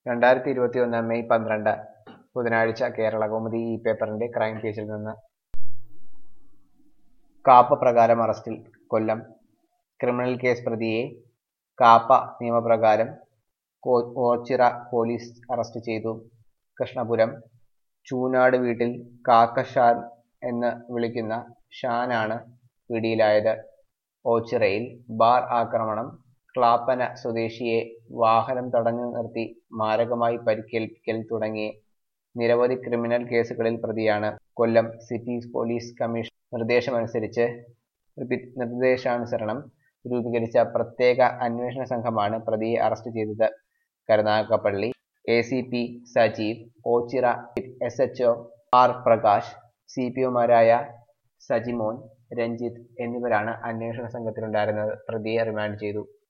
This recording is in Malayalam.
രണ്ടായിരത്തി ഇരുപത്തിയൊന്ന് മെയ് പന്ത്രണ്ട് ബുധനാഴ്ച കേരള കൗമുദി ഈ പേപ്പറിന്റെ ക്രൈം പേജിൽ നിന്ന് കാപ്പ പ്രകാരം അറസ്റ്റിൽ കൊല്ലം ക്രിമിനൽ കേസ് പ്രതിയെ കാപ്പ നിയമപ്രകാരം കോ- ഓച്ചിറ പോലീസ് അറസ്റ്റ് ചെയ്തു കൃഷ്ണപുരം ചൂനാട് വീട്ടിൽ കാക്ക ഷാൻ എന്ന് വിളിക്കുന്ന ഷാനാണ് പിടിയിലായത് ഓച്ചിറയിൽ ബാർ ആക്രമണം ക്ലാപ്പന സ്വദേശിയെ വാഹനം തടഞ്ഞു നിർത്തി മാരകമായി പരിക്കേൽപ്പിക്കൽ തുടങ്ങി നിരവധി ക്രിമിനൽ കേസുകളിൽ പ്രതിയാണ് കൊല്ലം സിറ്റി പോലീസ് കമ്മീഷൻ നിർദ്ദേശമനുസരിച്ച് റിപ്പി- നിർദ്ദേശാനുസരണം രൂപീകരിച്ച പ്രത്യേക അന്വേഷണ സംഘമാണ് പ്രതിയെ അറസ്റ്റ് ചെയ്തത് Karunagappally A C P Sajeev Ochira S H O R Prakash C P ഒമാരായ സജിമോൻ രഞ്ജിത്ത് എന്നിവരാണ് അന്വേഷണ സംഘത്തിലുണ്ടായിരുന്നത് പ്രതിയെ റിമാൻഡ് ചെയ്തു